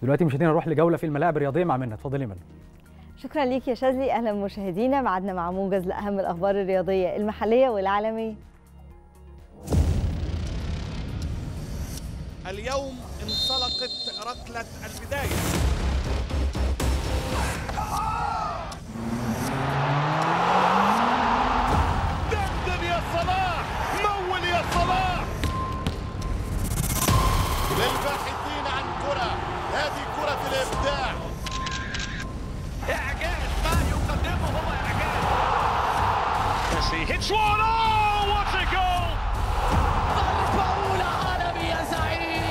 دلوقتي مشاهدينا نروح لجوله في الملاعب الرياضيه مع منى اتفضلي منى شكرا ليك يا شاذلي اهلا مشاهدينا معادنا مع موجز لاهم الاخبار الرياضيه المحليه والعالميه اليوم انطلقت ركلة البداية دندن يا صلاح مول يا صلاح للباحثين عن كرة هذه كرة الإبداع إعجاز ما يقدمه هو إعجاز Messi hits one. Oh, what a goal! ضربة أولى عالمي يا زعيم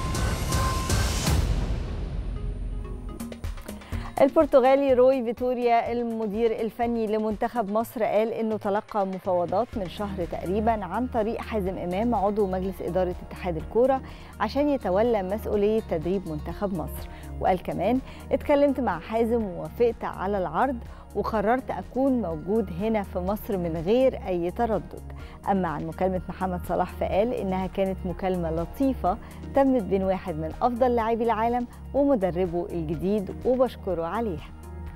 البرتغالي روي فيتوريا المدير الفني لمنتخب مصر قال انه تلقى مفاوضات من شهر تقريبا عن طريق حازم امام عضو مجلس اداره اتحاد الكوره عشان يتولى مسؤوليه تدريب منتخب مصر وقال كمان اتكلمت مع حازم ووافقت على العرض وقررت اكون موجود هنا في مصر من غير اي تردد اما عن مكالمه محمد صلاح فقال انها كانت مكالمه لطيفه تمت بين واحد من افضل لاعبي العالم ومدربه الجديد وبشكره عليها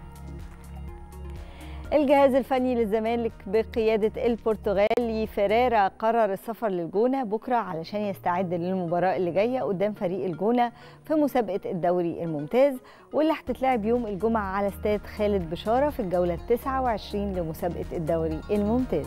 الجهاز الفني للزمالك بقيادة البرتغالي فيريرا قرر السفر للجونة بكرة علشان يستعد للمباراة اللي جاية قدام فريق الجونة في مسابقة الدوري الممتاز واللي هتتلعب يوم الجمعة على استاد خالد بشارة في الجولة 29 لمسابقة الدوري الممتاز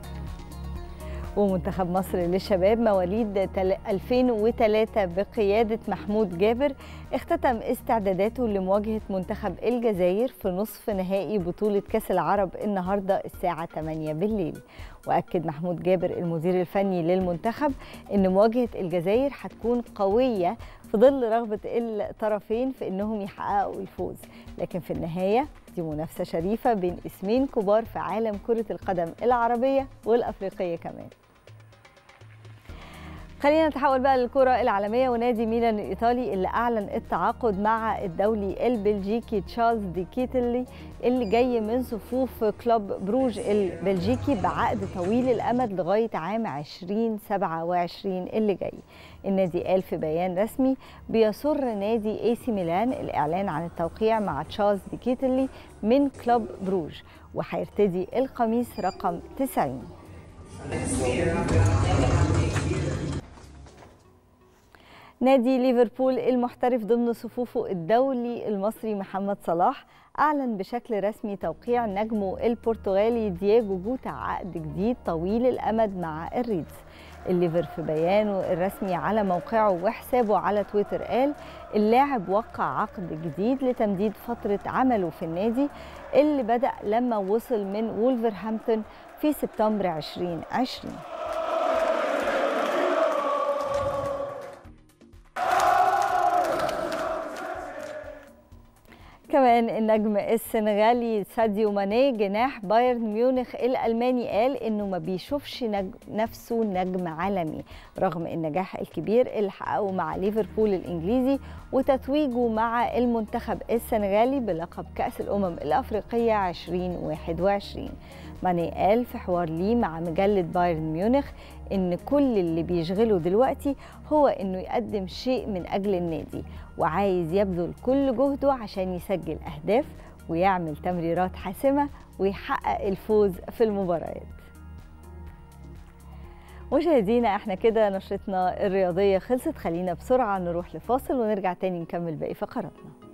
ومنتخب مصر للشباب مواليد 2003 بقيادة محمود جابر اختتم استعداداته لمواجهة منتخب الجزائر في نصف نهائي بطولة كأس العرب النهاردة الساعة 8 بالليل وأكد محمود جابر المدير الفني للمنتخب أن مواجهة الجزائر هتكون قوية في ظل رغبة الطرفين في أنهم يحققوا الفوز لكن في النهاية دي منافسة شريفة بين اسمين كبار في عالم كرة القدم العربية والأفريقية كمان خلينا نتحول بقى للكرة العالمية ونادي ميلان الإيطالي اللي أعلن التعاقد مع الدولي البلجيكي تشارلز دي كيتلي اللي جاي من صفوف كلوب بروج البلجيكي بعقد طويل الأمد لغاية عام 2027 اللي جاي النادي قال في بيان رسمي بيسر نادي اي سي ميلان الإعلان عن التوقيع مع تشارلز دي كيتلي من كلوب بروج وهيرتدي القميص رقم 90 نادي ليفربول المحترف ضمن صفوفه الدولي المصري محمد صلاح أعلن بشكل رسمي توقيع نجمه البرتغالي دييغو جوتا عقد جديد طويل الأمد مع الريدز الليفر في بيانه الرسمي على موقعه وحسابه على تويتر قال اللاعب وقع عقد جديد لتمديد فترة عمله في النادي اللي بدأ لما وصل من وولفرهامبتون في سبتمبر 2020 كمان النجم السنغالي ساديو ماني جناح بايرن ميونخ الالماني قال انه ما بيشوفش نج... نفسه نجم عالمي رغم النجاح الكبير اللي حققه مع ليفربول الانجليزي وتتويجه مع المنتخب السنغالي بلقب كاس الامم الافريقيه 2021 ماني قال في حوار ليه مع مجله بايرن ميونخ ان كل اللي بيشغله دلوقتي هو انه يقدم شيء من اجل النادي وعايز يبذل كل جهده عشان يسجل اهداف ويعمل تمريرات حاسمه ويحقق الفوز في المباريات مشاهدينا احنا كده نشرتنا الرياضيه خلصت خلينا بسرعه نروح لفاصل ونرجع تاني نكمل باقي فقراتنا